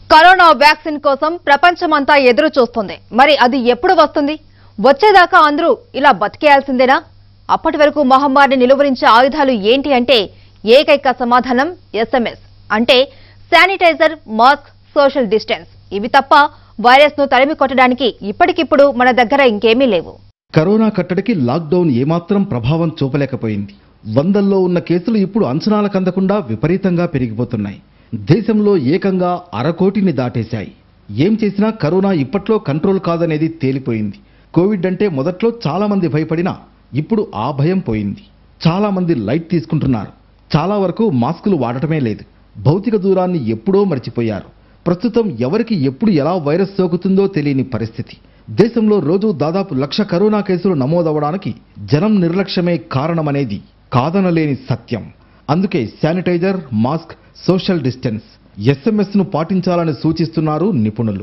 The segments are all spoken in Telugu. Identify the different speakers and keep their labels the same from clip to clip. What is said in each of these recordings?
Speaker 1: కరోనా వ్యాక్సిన్ కోసం ప్రపంచమంతా ఎదురు చూస్తుంది మరి అది ఎప్పుడు వస్తుంది వచ్చేదాకా అందరూ ఇలా బతికేయాల్సిందేనా అప్పటి వరకు మహమ్మారిని నిలువరించే ఆయుధాలు ఏంటి అంటే ఏకైక సమాధానం ఎస్ఎంఎస్ అంటే శానిటైజర్ మాస్క్ సోషల్ డిస్టెన్స్ ఇవి తప్ప వైరస్ ను తరిమి కొట్టడానికి ఇప్పటికిప్పుడు మన దగ్గర ఇంకేమీ లేవు
Speaker 2: కరోనా కట్టడికి లాక్డౌన్ ఏమాత్రం ప్రభావం చూపలేకపోయింది వందల్లో ఉన్న కేసులు ఇప్పుడు అంచనాలకు అందకుండా విపరీతంగా పెరిగిపోతున్నాయి దేశంలో ఏకంగా అరకోటిని దాటేశాయి ఏం చేసినా కరోనా ఇప్పట్లో కంట్రోల్ కాదనేది తేలిపోయింది కోవిడ్ అంటే మొదట్లో చాలా మంది భయపడినా ఇప్పుడు ఆ భయం పోయింది చాలా మంది లైట్ తీసుకుంటున్నారు చాలా వరకు మాస్కులు వాడటమే లేదు భౌతిక దూరాన్ని ఎప్పుడో మర్చిపోయారు ప్రస్తుతం ఎవరికి ఎప్పుడు ఎలా వైరస్ సోకుతుందో తెలియని పరిస్థితి దేశంలో రోజు దాదాపు లక్ష కరోనా కేసులు నమోదవడానికి జనం నిర్లక్ష్యమే కారణమనేది కాదనలేని సత్యం అందుకే sanitizer mask social distance SMS ను పాటించాలని సూచిస్తున్నారు నిపుణులు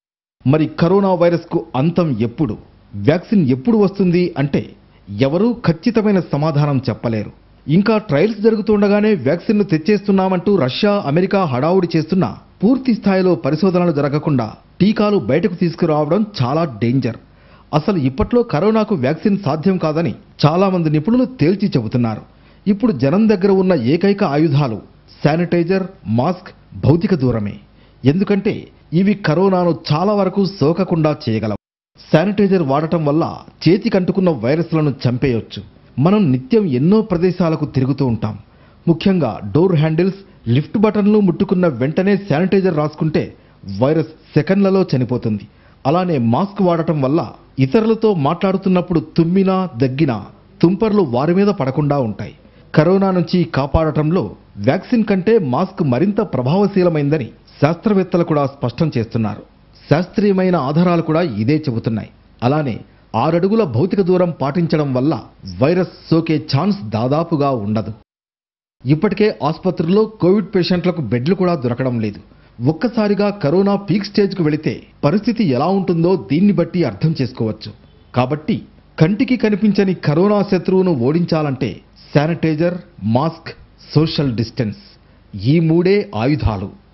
Speaker 2: మరి కరోనా వైరస్కు అంతం ఎప్పుడు వ్యాక్సిన్ ఎప్పుడు వస్తుంది అంటే ఎవరూ ఖచ్చితమైన సమాధానం చెప్పలేరు ఇంకా ట్రయల్స్ జరుగుతుండగానే వ్యాక్సిన్ను తెచ్చేస్తున్నామంటూ రష్యా అమెరికా హడావుడి చేస్తున్నా పూర్తి స్థాయిలో పరిశోధనలు జరగకుండా టీకాలు బయటకు తీసుకురావడం చాలా డేంజర్ అసలు ఇప్పట్లో కరోనాకు వ్యాక్సిన్ సాధ్యం కాదని చాలా మంది నిపుణులు తేల్చి చెబుతున్నారు ఇప్పుడు జనం దగ్గర ఉన్న ఏకైక ఆయుధాలు శానిటైజర్ మాస్క్ భౌతిక దూరమే ఎందుకంటే ఇవి కరోనాను చాలా వరకు సోకకుండా చేయగలవు శానిటైజర్ వాడటం వల్ల చేతికంటుకున్న వైరస్లను చంపేయొచ్చు మనం నిత్యం ఎన్నో ప్రదేశాలకు తిరుగుతూ ఉంటాం ముఖ్యంగా డోర్ హ్యాండిల్స్ లిఫ్ట్ బటన్లు ముట్టుకున్న వెంటనే శానిటైజర్ రాసుకుంటే వైరస్ సెకండ్లలో చనిపోతుంది అలానే మాస్క్ వాడటం వల్ల ఇతరులతో మాట్లాడుతున్నప్పుడు తుమ్మినా దగ్గినా తుంపర్లు వారి మీద పడకుండా ఉంటాయి కరోనా నుంచి కాపాడటంలో వ్యాక్సిన్ కంటే మాస్క్ మరింత ప్రభావశీలమైందని శాస్త్రవేత్తలు కూడా స్పష్టం చేస్తున్నారు శాస్త్రీయమైన ఆధారాలు కూడా ఇదే చెబుతున్నాయి అలానే ఆరడుగుల భౌతిక దూరం పాటించడం వల్ల వైరస్ సోకే ఛాన్స్ దాదాపుగా ఉండదు ఇప్పటికే ఆసుపత్రుల్లో కోవిడ్ పేషెంట్లకు బెడ్లు కూడా దొరకడం లేదు ఒక్కసారిగా కరోనా పీక్ స్టేజ్కు వెళితే పరిస్థితి ఎలా ఉంటుందో దీన్ని బట్టి అర్థం చేసుకోవచ్చు కాబట్టి కంటికి కనిపించని కరోనా శత్రువును ఓడించాలంటే శానిటైజర్ మాస్క్ సోషల్ డిస్టెన్స్ ఈ మూడే ఆయుధాలు